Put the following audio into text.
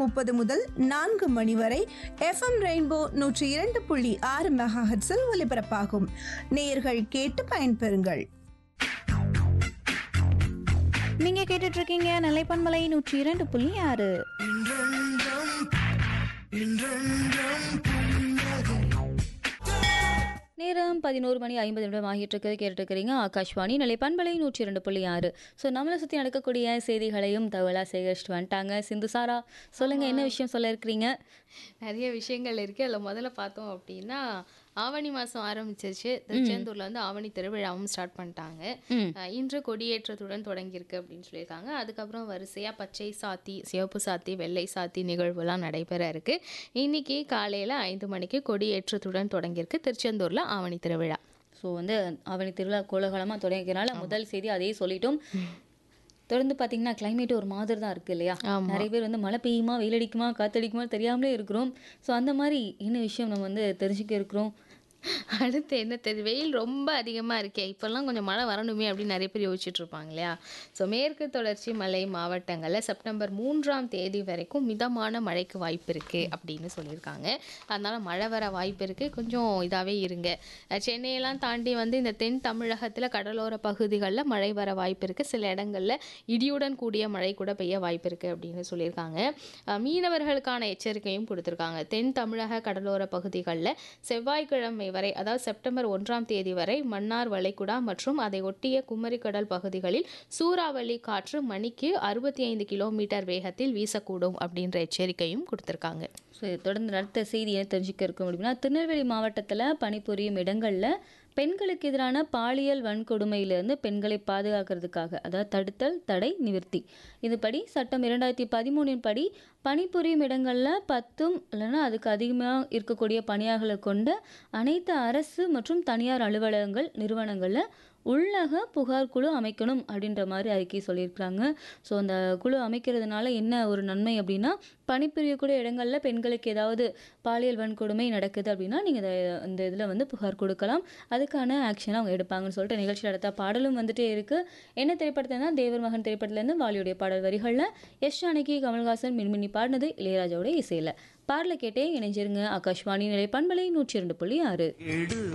முப்பது முதல் நான்கு மணி வரை எஃப்எம் ரெயின்போ நூற்றி இரண்டு புள்ளி ஆறு மெகாஹெட்ஸில் ஒலிபரப்பாகும் நேயர்கள் கேட்டு பயன்பெறுங்கள் நீங்க கேட்டுட்டு இருக்கீங்க நிலைப்பன்மலை நூற்றி இரண்டு புள்ளி ஆறு நேரம் பதினோரு மணி ஐம்பது நிமிடம் ஆகிட்டு இருக்கு கேட்டுட்டு இருக்கிறீங்க ஆகாஷ்வாணி நிலைப்பண்பலை நூற்றி இரண்டு புள்ளி ஆறு ஸோ நம்மளை சுற்றி நடக்கக்கூடிய செய்திகளையும் தகவலாக சேகரிச்சுட்டு வந்துட்டாங்க சிந்து சாரா சொல்லுங்க என்ன விஷயம் சொல்ல இருக்கிறீங்க நிறைய விஷயங்கள் இருக்கு அதில் முதல்ல பார்த்தோம் அப்படின்னா ஆவணி மாதம் ஆரம்பிச்சிருச்சு திருச்செந்தூர்ல வந்து ஆவணி திருவிழாவும் ஸ்டார்ட் பண்ணிட்டாங்க ம். அஹ் இன்று கொடியேற்றத்துடன் தொடங்கியிருக்கு அப்படின்னு சொல்லியிருக்காங்க அதுக்கப்புறம் வரிசையா பச்சை சாத்தி சிவப்பு சாத்தி வெள்ளை சாத்தி நிகழ்வுலாம் நடைபெற இருக்கு இன்னைக்கு காலையில ஐந்து மணிக்கு கொடியேற்றத்துடன் தொடங்கியிருக்கு திருச்செந்தூர்ல ஆவணி திருவிழா ஸோ வந்து அவனி திருவிழா கோலாகலமாக தொடங்கிக்கிறனால முதல் செய்தி அதையே சொல்லிட்டோம் தொடர்ந்து பார்த்தீங்கன்னா climate ஒரு மாதிரி தான் இருக்குது இல்லையா ஆமா. நிறைய பேர் வந்து மழை பெய்யுமா வெயில் அடிக்குமா காத்தடிக்குமா தெரியாமலே இருக்கிறோம் ஸோ அந்த மாதிரி என்ன விஷயம் நம்ம வந்து தெரிஞ்சுக்க இருக்கிறோம் அடுத்து என்ன தெரியுது வெயில் ரொம்ப அதிகமாக இருக்கே இப்போல்லாம் கொஞ்சம் மழை வரணுமே அப்படின்னு நிறைய பேர் யோசிச்சுட்டு இருப்பாங்க இல்லையா ஸோ மேற்கு தொடர்ச்சி மலை மாவட்டங்களில் செப்டம்பர் மூன்றாம் தேதி வரைக்கும் மிதமான மழைக்கு வாய்ப்பு இருக்குது அப்படின்னு சொல்லியிருக்காங்க அதனால் மழை வர வாய்ப்பு இருக்குது கொஞ்சம் இதாகவே இருங்க அஹ் சென்னையெல்லாம் தாண்டி வந்து இந்த தென் தமிழகத்தில் கடலோர பகுதிகளில் மழை வர வாய்ப்பு இருக்குது சில இடங்களில் இடியுடன் கூடிய மழை கூட பெய்ய வாய்ப்பு இருக்குது அப்படின்னு சொல்லியிருக்காங்க அஹ் மீனவர்களுக்கான எச்சரிக்கையும் கொடுத்துருக்காங்க தென் தமிழக கடலோர பகுதிகளில் செவ்வாய்க்கிழமை வரை அதாவது செப்டம்பர் ஒன்றாம் தேதி வரை மன்னார் வளைகுடா மற்றும் அதை ஒட்டிய குமரிக்கடல் பகுதிகளில் சூறாவளி காற்று மணிக்கு அறுபத்தி ஐந்து கிலோமீட்டர் வேகத்தில் வீசக்கூடும் அப்படின்ற எச்சரிக்கையும் கொடுத்துருக்காங்க ஸோ தொடர்ந்து அடுத்த செய்தி என்ன தெரிஞ்சுக்க இருக்கும் அப்படின்னா திருநெல்வேலி மாவட்டத்தில் பணிபுரியும் இடங்களில் பெண்களுக்கு எதிரான பாலியல் வன்கொடுமையிலிருந்து பெண்களை பாதுகாக்கிறதுக்காக அதாவது தடுத்தல் தடை நிவர்த்தி இதுபடி சட்டம் இரண்டாயிரத்தி பதிமூணின் படி பணிபுரியும் இடங்களில் பத்தும் இல்லைன்னா அதுக்கு அதிகமாக இருக்கக்கூடிய பணியாளர்களை கொண்ட அனைத்து அரசு மற்றும் தனியார் அலுவலகங்கள் நிறுவனங்களில் உள்ளக புகார் குழு அமைக்கணும் அப்படின்ற மாதிரி அறிக்கை சொல்லியிருக்கிறாங்க ஸோ அந்த குழு அமைக்கிறதுனால என்ன ஒரு நன்மை அப்படின்னா பணிபுரியக்கூடிய இடங்களில் பெண்களுக்கு ஏதாவது பாலியல் வன்கொடுமை நடக்குது அப்படின்னா நீங்கள் இந்த இதில் வந்து புகார் கொடுக்கலாம் அதுக்கான ஆக்ஷனை அவங்க எடுப்பாங்கன்னு சொல்லிட்டு நிகழ்ச்சி நடத்த பாடலும் வந்துட்டே இருக்குது என்ன திரைப்படத்தைனா தேவர் மகன் திரைப்படத்துலேருந்து வாலியுடைய பாடல் வரிகளில் எஸ் ஜானகி கமல்ஹாசன் மின்மினி பாடினது இளையராஜாவோட இசையில் பாடலை கேட்டே இணைஞ்சிருங்க ஆகாஷ்வாணி நிலை பண்பலை நூற்றி இரண்டு புள்ளி ஆறு எடு